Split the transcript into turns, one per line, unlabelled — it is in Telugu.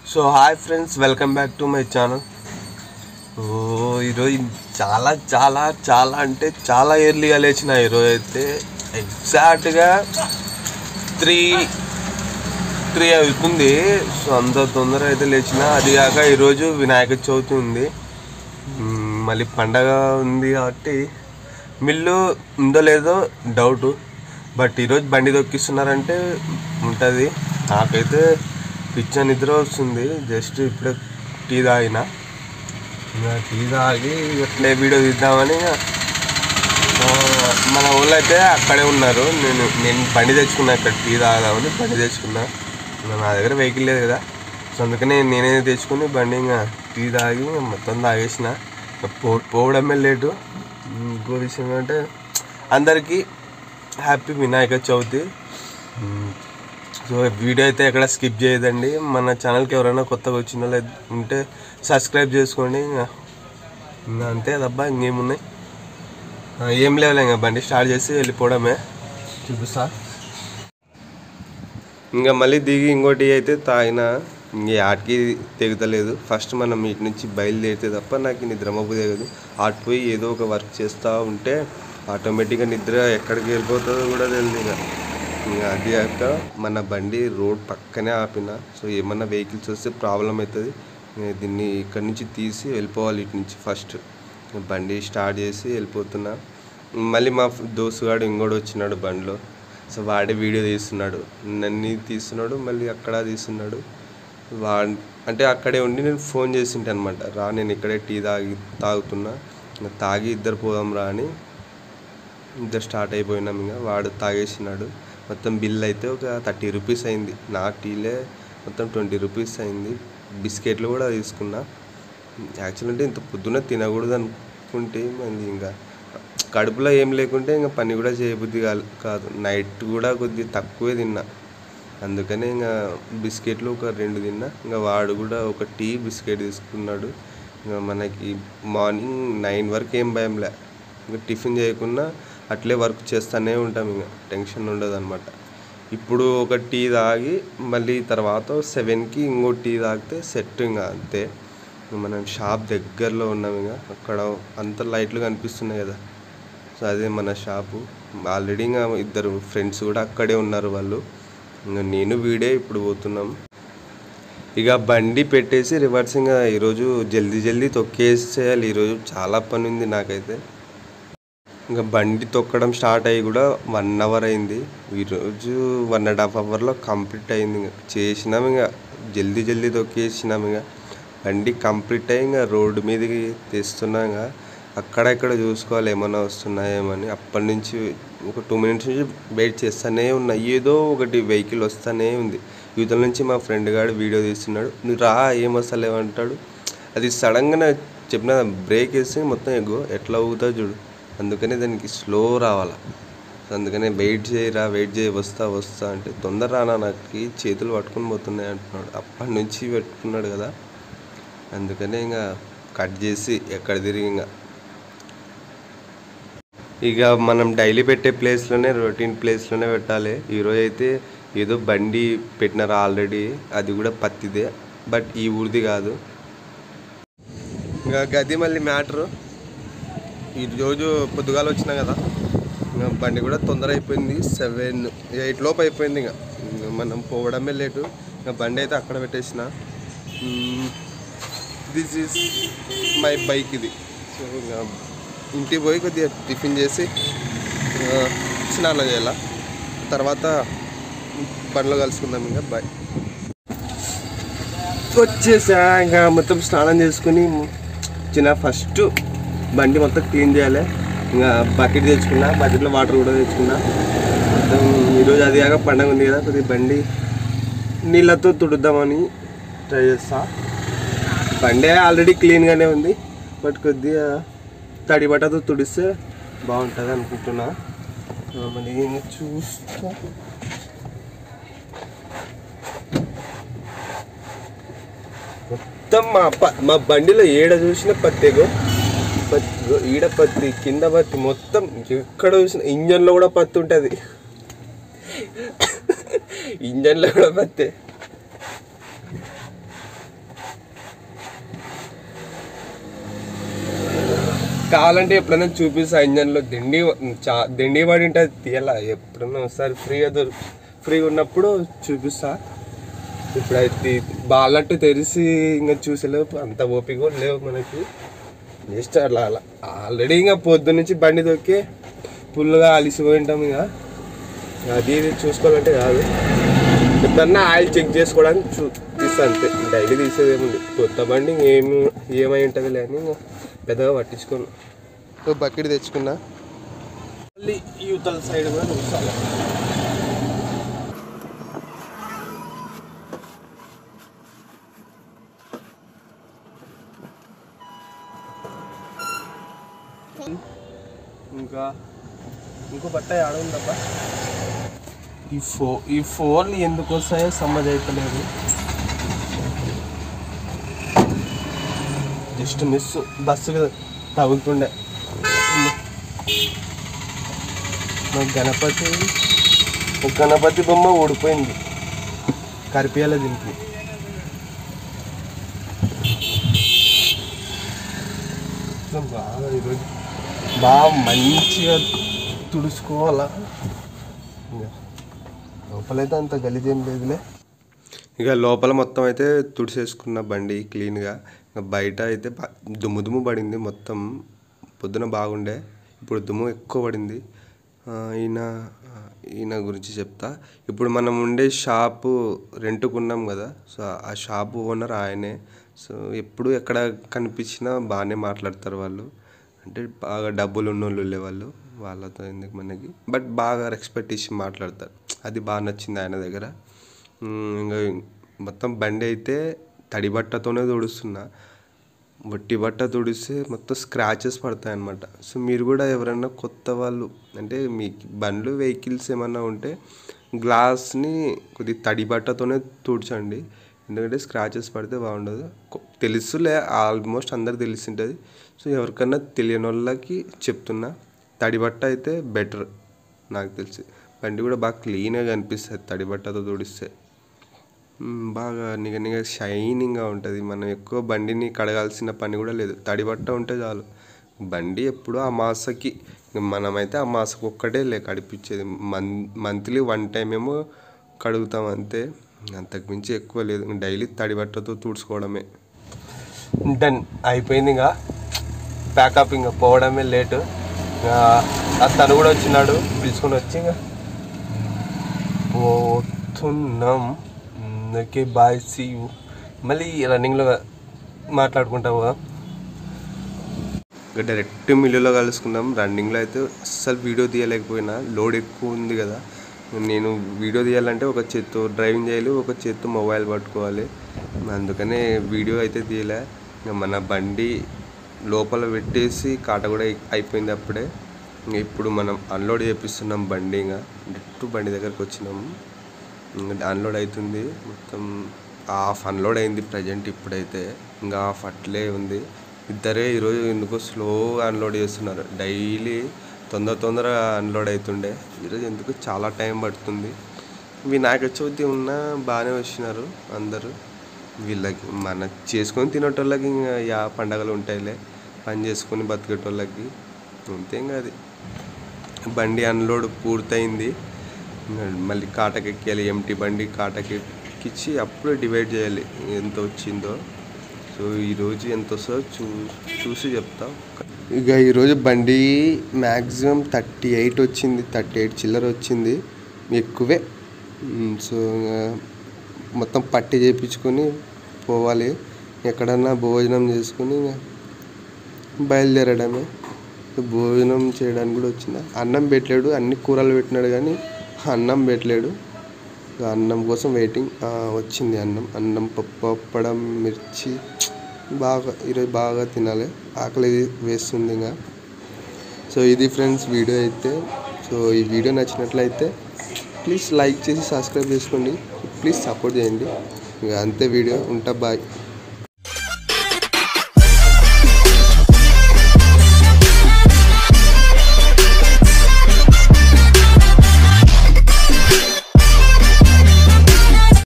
So hi friends welcome back to my channel ఓ ఈరోజు చాలా చాలా చాలా అంటే చాలా ఎర్లీగా లేచిన ఈరోజు అయితే ఎగ్జాక్ట్గా త్రీ త్రీ అవుతుంది సో అంత తొందర అయితే లేచిన అది కాక ఈరోజు వినాయక చవితి ఉంది మ్మ్, మళ్ళీ పండగ ఉంది కాబట్టి మిల్లు ఉందో లేదో డౌట్ బట్ ఈరోజు బండి తొక్కిస్తున్నారంటే ఉంటుంది నాకైతే పిచ్చ నిద్ర వస్తుంది జస్ట్ ఇప్పుడే టీ తాగిన ఇంకా టీ తాగి ఇట్లే వీడియో తీద్దామని ఇక, ఆ, మన ఊళ్ళో అయితే అక్కడే ఉన్నారు నేను నేను బండి తెచ్చుకున్నా ఇక్కడ టీ తాగదామని బండి తెచ్చుకున్నా ఇంకా నా దగ్గర వెహికల్ లేదు కదా సో అందుకనే నేనే తెచ్చుకుని బండి ఇంకా టీ తాగి ఇంకా మొత్తం తాగేసిన ఇంకా పో పోవడమే లేటు ఇంకో విషయం ఏంటంటే అందరికీ happy Vinayaka Chavithi hmm. So video అయితే ఎక్కడ స్కిప్ చేయదండి మన ఛానల్కి ఎవరైనా కొత్తగా వచ్చిన వాళ్ళు ఉంటే సబ్స్క్రైబ్ చేసుకోండి ఇంకా ఇంకా అంతే తప్ప ఇంకేమున్నాయి ఆ, ఏం లేవులే ఇంకా బండి స్టార్ట్ చేసి వెళ్ళిపోవడమే చూపిస్తా ఇంకా మళ్ళీ దిగి ఇంకోటి అయితే తాగిన ఇంక ఆటికి తెగుతలేదు ఫస్ట్ మనం ఇటు నుంచి బయలుదేరితే తప్ప నాకు నిద్రమబ్బు తెగదు ఆటు పోయి ఏదో ఒక వర్క్ చేస్తూ ఉంటే ఆటోమేటిక్గా నిద్ర ఎక్కడికి వెళ్ళిపోతుందో కూడా తెలియదు ఇక ఇంకా అది కాక మన బండి రోడ్ పక్కనే ఆపిన సో ఏమన్నా వెహికల్స్ వస్తే ప్రాబ్లం అవుతుంది ఇంకా దీన్ని ఇక్కడ నుంచి తీసి వెళ్ళిపోవాలి ఇటు నుంచి ఫస్ట్ బండి స్టార్ట్ చేసి వెళ్ళిపోతున్నా మళ్ళీ మా దోస్తుగాడు ఇంకోటి వచ్చినాడు బండిలో సో వాడే వీడియో తీస్తున్నాడు నన్ను తీస్తున్నాడు మళ్ళీ అక్కడ తీస్తున్నాడు వా అంటే అక్కడే ఉండి నేను ఫోన్ చేసింటే అనమాట రా నేను ఇక్కడే టీ తాగి తాగుతున్నా ఇంకా తాగి ఇద్దరు పోదాం రా అని ఇద్దరు స్టార్ట్ అయిపోయినాం ఇంకా వాడు తాగేసినాడు మొత్తం బిల్ అయితే ఒక థర్టీ రూపీస్ అయింది నా టీలే మొత్తం ట్వంటీ రూపీస్ అయింది బిస్కెట్లు కూడా తీసుకున్నా యాక్చువల్ అంటే ఇంత పొద్దున తినకూడదు అనుకుంటే మళ్ళీ ఇంకా కడుపులో ఏం లేకుంటే ఇంకా పని కూడా చేయబుద్ధి కాదు కాదు నైట్ కూడా కొద్దిగా తక్కువే తిన్నా అందుకనే ఇంకా బిస్కెట్లు ఒక రెండు తిన్నా ఇంకా వాడు కూడా ఒక టీ బిస్కెట్ తీసుకున్నాడు ఇంకా మనకి మార్నింగ్ నైన్ వరకు ఏం భయంలే ఇంకా టిఫిన్ చేయకుండా అట్లే వర్క్ చేస్తూనే ఉంటాం ఇంకా టెన్షన్ ఉండదు అనమాట ఇప్పుడు ఒక టీ తాగి మళ్ళీ తర్వాత సెవెన్కి ఇంకో టీ తాగితే సెట్ ఇంకా అంతే మనం షాప్ దగ్గరలో ఉన్నాం ఇంకా అక్కడ అంత లైట్లు కనిపిస్తున్నాయి కదా సో అదే మన షాపు ఆల్రెడీ ఇంకా ఇద్దరు ఫ్రెండ్స్ కూడా అక్కడే ఉన్నారు వాళ్ళు ఇంకా నేను వీడే ఇప్పుడు పోతున్నాం ఇక బండి పెట్టేసి రివర్స్ ఇంకా ఈరోజు జల్దీ జల్దీ తొక్కేసేయాలి ఈరోజు చాలా పని ఉంది నాకైతే ఇంకా బండి తొక్కడం స్టార్ట్ అయ్యి కూడా వన్ అవర్ అయింది ఈరోజు వన్ అండ్ హాఫ్ అవర్లో కంప్లీట్ అయింది ఇంకా చేసినాం ఇంకా జల్దీ జల్దీ తొక్కేసినాం ఇంకా బండి కంప్లీట్ అయ్యి ఇంకా రోడ్డు మీదకి తెస్తున్నాం ఇంకా అక్కడక్కడ చూసుకోవాలి ఏమైనా వస్తున్నాయేమని అప్పటి నుంచి ఒక టూ మినిట్స్ నుంచి వెయిట్ చేస్తూనే ఉన్నా ఏదో ఒకటి వెహికల్ వస్తూనే ఉంది యువతల నుంచి మా ఫ్రెండ్ గాడు వీడియో తీస్తున్నాడు నువ్వు రా ఏం వస్తలేవంటాడు అది సడన్గా చెప్పిన బ్రేక్ వేసి మొత్తం ఎగ్గు ఎట్లా ఊగుతా చూడు అందుకని దానికి స్లో రావాలా సో అందుకనే వెయిట్ చేయరా వెయిట్ చేయి వస్తా వస్తా అంటే తొందర రానా నాకు చేతులు పట్టుకొని పోతున్నాయి అంటున్నాడు అప్పటి నుంచి పెట్టుకున్నాడు కదా అందుకనే ఇంకా కట్ చేసి ఎక్కడ తిరిగి ఇంకా ఇక మనం డైలీ పెట్టే ప్లేస్లోనే రొటీన్ ప్లేస్లోనే పెట్టాలి ఈరోజు అయితే ఏదో బండి పెట్టినారు ఆల్రెడీ అది కూడా పత్తిదే బట్ ఈ ఊరిది కాదు ఇంకా గది మళ్ళీ మ్యాటరు ఈరోజు పొద్దుగాల వచ్చినా కదా ఇంకా బండి కూడా తొందర అయిపోయింది సెవెన్ ఎయిట్ లోపు అయిపోయింది ఇంకా ఇంకా మనం పోవడమే లేటు ఇంకా బండి అయితే అక్కడ పెట్టేసిన దిస్ ఈజ్ మై బైక్ ఇది సో ఇంకా ఇంటికి పోయి కొద్దిగా టిఫిన్ చేసి ఆ, స్నానం చేయాల తర్వాత బండ్లో కలుసుకుందాం ఇంకా బాయ్ వచ్చేసా ఇంకా మొత్తం స్నానం చేసుకుని చిన్న ఫస్ట్ బండి మొత్తం క్లీన్ చేయాలి ఇంకా బకెట్ తెచ్చుకున్నా బకెట్లో వాటర్ కూడా తెచ్చుకున్నా మొత్తం ఈరోజు అది కాక పండగ ఉంది కదా కొద్దిగా బండి నీళ్ళతో తుడుద్దామని ట్రై చేస్తా బండి ఆల్రెడీ క్లీన్గానే ఉంది బట్ కొద్దిగా తడి బట్టతో తుడిస్తే బాగుంటుంది అనుకుంటున్నా ఆ, మరి చూస్తా మొత్తం మా ప మా బండిలో ఏడ చూసిన పత్తేగో పత్తి ఇగో ఈడ పత్తి కింద పత్తి మొత్తం ఎక్కడ చూసిన ఇంజన్లో కూడా పత్తి ఉంటుంది ఇంజన్లో కూడా పత్తే కావాలంటే ఎప్పుడైనా చూపిస్తా ఇంజన్లో దిండి చా దిండి పడి ఉంటుంది తీయాల ఎప్పుడన్నా ఒకసారి ఫ్రీగా దొరు ఫ్రీగా ఉన్నప్పుడు చూపిస్తా ఇప్పుడైతే బాలట్టు తెరిసి ఇంకా చూసేలోపు అంత ఓపిక కూడా లేవు మనకి జస్ట్ అలా అలా ఆల్రెడీ ఇంకా పొద్దు నుంచి బండి దొక్కి ఫుల్గా అలిసిపోయి ఉంటాం ఇక అది ఇది చూసుకోవాలంటే కాదు ఎప్పుడన్నా ఆయిల్ చెక్ చేసుకోవడానికి చూ తీస్తా అంతే డైలీ తీసేది ఏముంది కొత్త బండి ఏమి ఏమై ఉంటుంది అని ఇంకా పెద్దగా పట్టించుకోను సో బకెట్ తెచ్చుకున్నా మళ్ళీ యూతల సైడ్ కూడా చూసాలి ఇంకా ఇంకో బట్ట ఆడ ఉందబ్బా ఈ ఫో ఈ ఫోన్లు ఎందుకు వస్తాయో సమ్మజ్ అవుతలేదు జస్ట్ మిస్ బస్సు తగులుతుండే మా గణపతి ఒక గణపతి బొమ్మ ఊడిపోయింది కరిపియాల దీనికి బాగా ఈరోజు బాగా మంచిగా తుడుచుకోవాలా ఇంకా లోపలైతే అంత గలీజేం లేదులే ఇక లోపల మొత్తం అయితే తుడిసేసుకున్న బండి క్లీన్గా ఇంకా బయట అయితే బా- దుమ్ము దుమ్ము పడింది మొత్తం పొద్దున బాగుండే ఇప్పుడు దుమ్ము ఎక్కువ పడింది ఆ, ఈయన ఈయన గురించి చెప్తా ఇప్పుడు మనం ఉండే షాపు రెంట్కున్నాం కదా సో ఆ షాపు ఓనర్ ఆయనే సో ఎప్పుడు ఎక్కడ కనిపించినా బాగానే మాట్లాడతారు వాళ్ళు అంటే బాగా డబ్బులు ఉన్నోళ్ళు వాళ్ళు వాళ్ళతో ఎందుకు మనకి బట్ బాగా రెస్పెక్ట్ ఇచ్చి మాట్లాడతారు అది బాగా నచ్చింది ఆయన దగ్గర ఉమ్, ఇంకా మొత్తం బండి అయితే తడి బట్టతోనే తుడుస్తున్నా వట్టి బట్ట తుడిస్తే మొత్తం స్క్రాచెస్ పడతాయి అన్నమాట సో మీరు కూడా ఎవరైనా కొత్త వాళ్ళు అంటే మీ బండ్లు వెహికల్స్ ఏమన్నా ఉంటే గ్లాస్ని కొద్ది తడి బట్టతోనే తుడిచండి ఎందుకంటే స్క్రాచెస్ పడితే బాగుండదు కొ- తెలుసులే ఆల్మోస్ట్ అందరికి తెలిసింటుంది సో ఎవరికన్నా తెలియని వాళ్ళకి చెప్తున్నా తడి బట్ట అయితే బెటర్ నాకు తెలిసి బండి కూడా బాగా క్లీన్గా కనిపిస్తుంది తడి బట్టతో తుడిస్తే మ్మ్, బాగా నిగ నిగ షైనింగ్గా ఉంటుంది మనం ఎక్కువ బండిని కడగాల్సిన పని కూడా లేదు తడి బట్ట ఉంటే చాలు బండి ఎప్పుడూ ఆ మాసకి ఇంక మనమైతే ఆ మాసకు ఒక్కటే లే కడిపించేది మన్ మంత్లీ వన్ టైం ఏమో కడుగుతాం అంతే అంతకుమించి ఎక్కువ లేదు డైలీ తడి బట్టతో తుడుచుకోవడమే డన్ అయిపోయింది ఇంకా ప్యాకప్ ఇంకా పోవడమే లేటు తను కూడా వచ్చినాడు పిలుచుకొని వచ్చి ఇంకా పోతున్నాం ఓకే బాయ్ సీ యూ మళ్ళీ రన్నింగ్లో మాట్లాడుకుంటావు ఇంకా డైరెక్ట్ మిల్లులో కలుసుకున్నాం రన్నింగ్లో అయితే అస్సలు వీడియో తీయలేకపోయినా లోడ్ ఎక్కువ ఉంది కదా నేను వీడియో తీయాలంటే ఒక చేత్తో డ్రైవింగ్ చేయాలి ఒక చేత్తో మొబైల్ పట్టుకోవాలి అందుకనే వీడియో అయితే తీయలే ఇంకా మన బండి లోపల పెట్టేసి కాట కూడా అయి- అయిపోయింది అప్పుడే ఇంక ఇప్పుడు మనం అన్లోడ్ చేపిస్తున్నాం బండి ఇంకా డైరెక్ట్ బండి దగ్గరకు వచ్చినాము ఇంకా అన్లోడ్ అవుతుంది మొత్తం హాఫ్ అన్లోడ్ అయింది ప్రజెంట్ ఇప్పుడైతే ఇంకా హాఫ్ అట్లే ఉంది ఇద్దరే ఈరోజు ఎందుకో స్లోగా అన్లోడ్ చేస్తున్నారు డైలీ తొందర తొందరగా అన్లోడ్ అవుతుండే ఈరోజు ఎందుకు చాలా టైం పడుతుంది వినాయక చవితి ఉన్నా బాగానే వచ్చినారు అందరూ వీళ్ళకి మన చేసుకొని తినేటోళ్ళకి ఇంకా యా పండగలు ఉంటాయిలే పని చేసుకొని బతికేటోళ్ళకి అంతే ఇంకా అది బండి అన్లోడ్ పూర్తయింది మళ్ళీ కాటకెక్కియాలి ఎంటీ బండి కాటకెక్కిచ్చి అప్పుడు డివైడ్ చేయాలి ఎంత వచ్చిందో సో ఈరోజు ఎంత వస్తుందో చూ చూసి చెప్తా ఇక ఈరోజు బండి మ్యాక్సిమం థర్టీ ఎయిట్ వచ్చింది థర్టీ ఎయిట్ చిల్లర వచ్చింది ఎక్కువే మ్, సో ఇంకా మొత్తం పట్టి చేయించుకొని పోవాలి ఎక్కడన్నా భోజనం చేసుకుని ఇంకా బయలుదేరడమే భోజనం చేయడానికి కూడా వచ్చిందా అన్నం పెట్టలేడు అన్ని కూరలు పెట్టినాడు కానీ అన్నం పెట్టలేడు ఇక అన్నం కోసం వెయిటింగ్ ఆ, వచ్చింది అన్నం అన్నం పప్పు అప్పడం మిర్చి బాగా ఈరోజు బాగా తినాలి ఆకలి వేస్తుంది ఇంకా సో ఇది ఫ్రెండ్స్ వీడియో అయితే సో ఈ వీడియో నచ్చినట్లయితే ప్లీజ్ లైక్ చేసి సబ్స్క్రైబ్ చేసుకోండి ప్లీజ్ సపోర్ట్ చేయండి ఇక అంతే వీడియో ఉంటా బాయ్